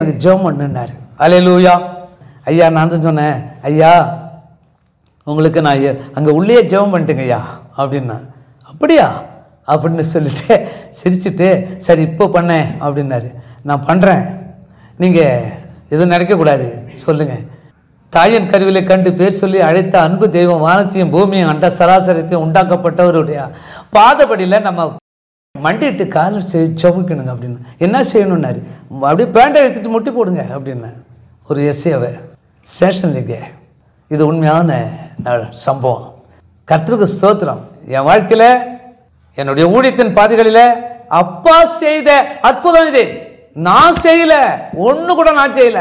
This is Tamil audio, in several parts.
ஜெபம் பண்ணுனாரு அலையலூயா ஐயா நான் தான் சொன்னேன் ஐயா உங்களுக்கு நான் எ- அங்கே உள்ளே ஜெபம் பண்ணிட்டேங்க ஐயா அப்படின்னா அப்படியா அப்படின்னு சொல்லிட்டு சிரிச்சுட்டு சரி இப்போ பண்ணேன் அப்படின்னாரு நான் பண்ணுறேன் நீங்கள் எதுவும் நினைக்கக்கூடாது சொல்லுங்கள் தாயின் கருவிலை கண்டு பேர் சொல்லி அழைத்த அன்பு தெய்வம் வானத்தையும் பூமியும் அண்ட சராசரத்தையும் உண்டாக்கப்பட்டவருடைய பாதபடியில் நம்ம மண்டிட்டு காலில் செய் சவுக்கணுங்க அப்படின்னு என்ன செய்யணும்னாரு அப்படியே பேண்டை எடுத்துட்டு முட்டி போடுங்க அப்படின்னு ஒரு எஸ்ஏவை ஸ்டேஷன்லிங்க இது உண்மையான ந- சம்பவம் கர்த்தருக்கு ஸ்தோத்திரம் என் வாழ்க்கையில் என்னுடைய ஊழியத்தின் பாதைகளில் அப்பா செய்த அற்புதம் இது நான் செய்யல ஒன்று கூட நான் செய்யல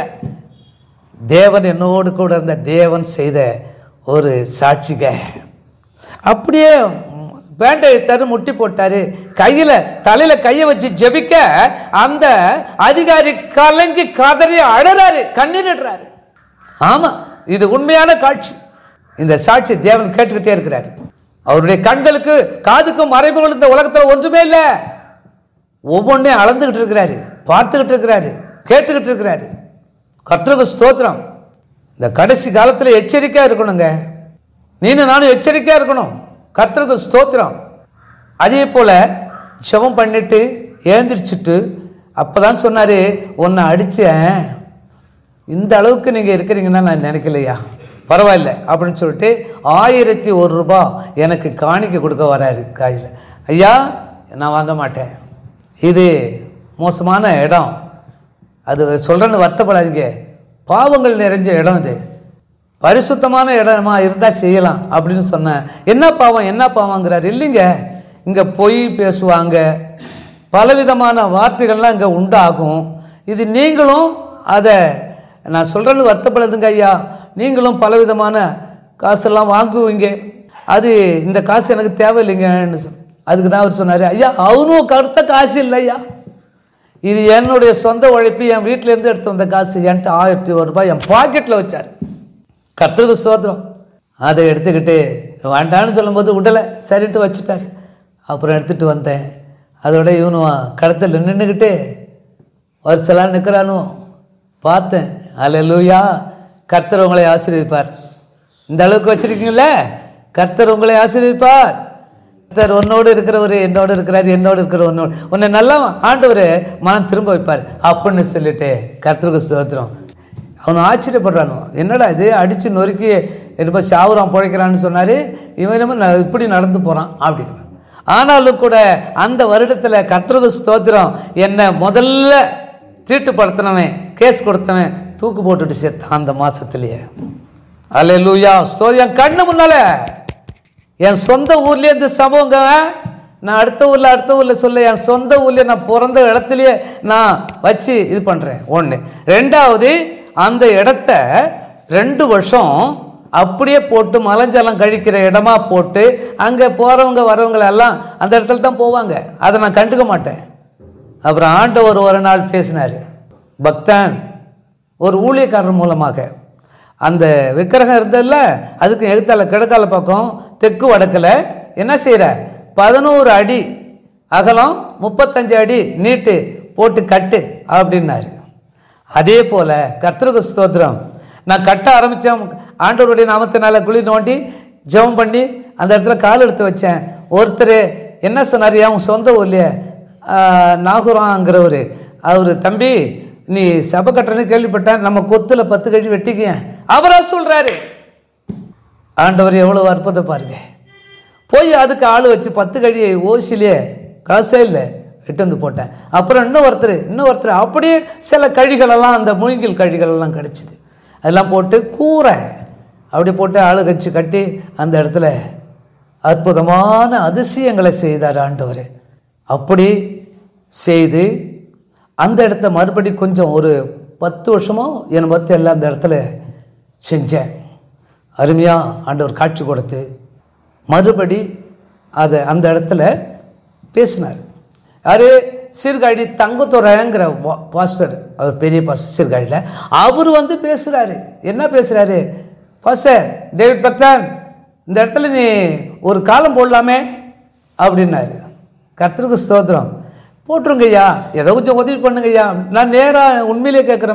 தேவன் என்னோடு கூட இருந்த தேவன் செய்த ஒரு சாட்சிக அப்படியே பேண்டை எடுத்தாரு முட்டி போட்டாரு கையில தலையில கையை வச்சு ஜெபிக்க அந்த அதிகாரி கலங்கி கதறி அழறாரு கண்ணீரிடுறாரு ஆமா இது உண்மையான காட்சி இந்த சாட்சி தேவன் கேட்டுக்கிட்டே இருக்கிறாரு அவருடைய கண்களுக்கு காதுக்கும் மறைபொருள் இந்த உலகத்துல ஒன்றுமே இல்லை ஒவ்வொன்றையும் அளந்துக்கிட்டு இருக்கிறாரு பார்த்துக்கிட்டு இருக்கிறாரு கேட்டுக்கிட்டு இருக்கிறாரு கர்த்தருக்கு ஸ்தோத்திரம் இந்த கடைசி காலத்தில் எச்சரிக்கையாக இருக்கணுங்க நீனும் நானும் எச்சரிக்கையாக இருக்கணும் கர்த்தருக்கு ஸ்தோத்திரம் அதே போல் ஜெபம் பண்ணிட்டு எழுந்திரிச்சிட்டு அப்போ தான் சொன்னார் உன்னை அடித்தேன் இந்த அளவுக்கு நீங்கள் இருக்கிறீங்கன்னா நான் நினைக்கலையா பரவாயில்ல அப்படின்னு சொல்லிட்டு ஆயிரத்தி ஒரு ரூபாய் எனக்கு காணிக்க கொடுக்க வராரு காயில் ஐயா நான் வாங்க மாட்டேன் இது மோசமான இடம் அது சொல்கிறேன்னு வருத்தப்படாதீங்க பாவங்கள் நிறைஞ்ச இடம் இது பரிசுத்தமான இடமா இருந்தால் செய்யலாம் அப்படின்னு சொன்னேன் என்ன பாவம் என்ன பாவங்கிறார் இல்லைங்க இங்கே பொய் பேசுவாங்க பலவிதமான வார்த்தைகள்லாம் இங்கே உண்டாகும் இது நீங்களும் அதை நான் சொல்கிறேன்னு வருத்தப்படுதுங்க ஐயா நீங்களும் பலவிதமான காசெல்லாம் வாங்குவீங்க அது இந்த காசு எனக்கு தேவையில்லைங்கன்னு சொல் அதுக்கு தான் அவர் சொன்னார் ஐயா அவனும் கருத்த காசு இல்லை ஐயா இது என்னுடைய சொந்த உழைப்பு என் வீட்டிலேருந்து எடுத்து வந்த காசு என்கிட்ட ஆயிரத்தி ஒரு ரூபாய் என் பாக்கெட்டில் வச்சார் கர்த்தருக்கு சோத்திரம் அதை எடுத்துக்கிட்டு வேண்டான்னு சொல்லும்போது விடலை சரின்ட்டு வச்சுட்டாரு அப்புறம் எடுத்துகிட்டு வந்தேன் அதோட இவனும் கடத்தில் நின்றுக்கிட்டு வருஷலாம் நிற்கிறானோ பார்த்தேன் அல்லேலூயா கர்த்தர் உங்களை ஆசீர்வதிப்பார் இந்த அளவுக்கு வச்சிருக்கீங்களே கர்த்தர் உங்களை ஆசீர்வதிப்பார் கர்த்தர் உன்னோடு இருக்கிறவர் என்னோடு இருக்கிறார் என்னோடு இருக்கிற உன்னோடு உன்னை நல்லா ஆண்டவர் மனம் திரும்ப வைப்பார் அப்படின்னு சொல்லிட்டு கர்த்தருக்கு ஸ்தோத்திரம் அவன் ஆச்சரியப்படுறானோ என்னடா இது அடித்து நொறுக்கி என்னப்போ சாவுறான் பிழைக்கிறான்னு சொன்னார் இவன் என்னமோ ந- இப்படி நடந்து போகிறான் அப்படிங்கிறான் ஆனாலும் கூட அந்த வருடத்தில் கர்த்தருக்கு ஸ்தோத்திரம் என்னை முதல்ல தீட்டுப்படுத்தினவன் கேஸ் கொடுத்தவன் தூக்கு போட்டுட்டு செத்தான் அந்த மாசத்திலேயே அல்ல லூயா என் கண்ணு முன்னால என் சொந்த ஊர்லயே இந்த சம்பவங்க நான் அடுத்த ஊர்ல அடுத்த ஊர்ல சொல்ல என் சொந்த ஊர்ல நான் பிறந்த இடத்துலயே நான் வச்சு இது பண்றேன் ஒன்று ரெண்டாவது அந்த இடத்த ரெண்டு வருஷம் அப்படியே போட்டு மலஞ்சலம் கழிக்கிற இடமா போட்டு அங்கே போகிறவங்க வரவங்க எல்லாம் அந்த இடத்துல தான் போவாங்க அதை நான் கண்டுக்க மாட்டேன் அப்புறம் ஆண்டவர் ஒரு நாள் பேசினார் பக்தன் ஒரு ஊழியக்காரர் மூலமாக அந்த விக்கிரகம் இருந்ததில்ல அதுக்கு எகுத்தால கிழக்கால பக்கம் தெற்கு வடக்கில் என்ன செய்கிற பதினோரு அடி அகலம் முப்பத்தஞ்சு அடி நீட்டு போட்டு கட்டு அப்படின்னாரு அதே போல கர்த்தருக்கு ஸ்தோத்திரம் நான் கட்ட ஆரம்பித்தேன் ஆண்டவருடைய நாமத்தினால குழி நோண்டி ஜெபம் பண்ணி அந்த இடத்துல கால் எடுத்து வச்சேன் ஒருத்தர் என்ன சொன்னார் என் சொந்த ஊர்லையே நாகுராங்கிறவர் அவர் தம்பி நீ சபை கட்டுறன்னு கேள்விப்பட்டேன் நம்ம கொத்துல பத்து கழி வெட்டிக்க அவரா சொல்றாரு ஆண்டவர் எவ்வளவு அற்புதம் பாருங்க போய் அதுக்கு ஆள் வச்சு பத்து கழியை ஓசிலே காசே இல்லை எட்டு வந்து போட்டேன் அப்புறம் இன்னும் ஒருத்தர் இன்னும் ஒருத்தர் அப்படியே சில கழிகளெல்லாம் அந்த மூங்கில் கழிகளெல்லாம் கிடச்சிது அதெல்லாம் போட்டு கூரை அப்படி போட்டு ஆளு கட்சி கட்டி அந்த இடத்துல அற்புதமான அதிசயங்களை செய்தார் ஆண்டவர் அப்படி செய்து அந்த இடத்த மறுபடி கொஞ்சம் ஒரு பத்து வருஷமோ என் பத்து எல்லாம் அந்த இடத்துல செஞ்சேன் அருமையாக ஆண்டவர் காட்சி கொடுத்து மறுபடி அதை அந்த இடத்துல பேசினார் யாரு சீர்காழி தங்கத்துறைங்கிற வா- பாஸ்டர் அவர் பெரிய பாஸ்டர் சீர்காழியில் அவர் வந்து பேசுகிறாரு என்ன பேசுகிறாரு பாஸ்டர் டேவிட் பக்தன் இந்த இடத்துல நீ ஒரு காலம் போடலாமே அப்படின்னாரு கர்த்தருக்கு ஸ்தோத்திரம் போட்டுருங்க ஐயா ஏதோ கொஞ்சம் உதவி பண்ணுங்க ஐயா நான் நேராக உண்மையிலே கேட்குறேன்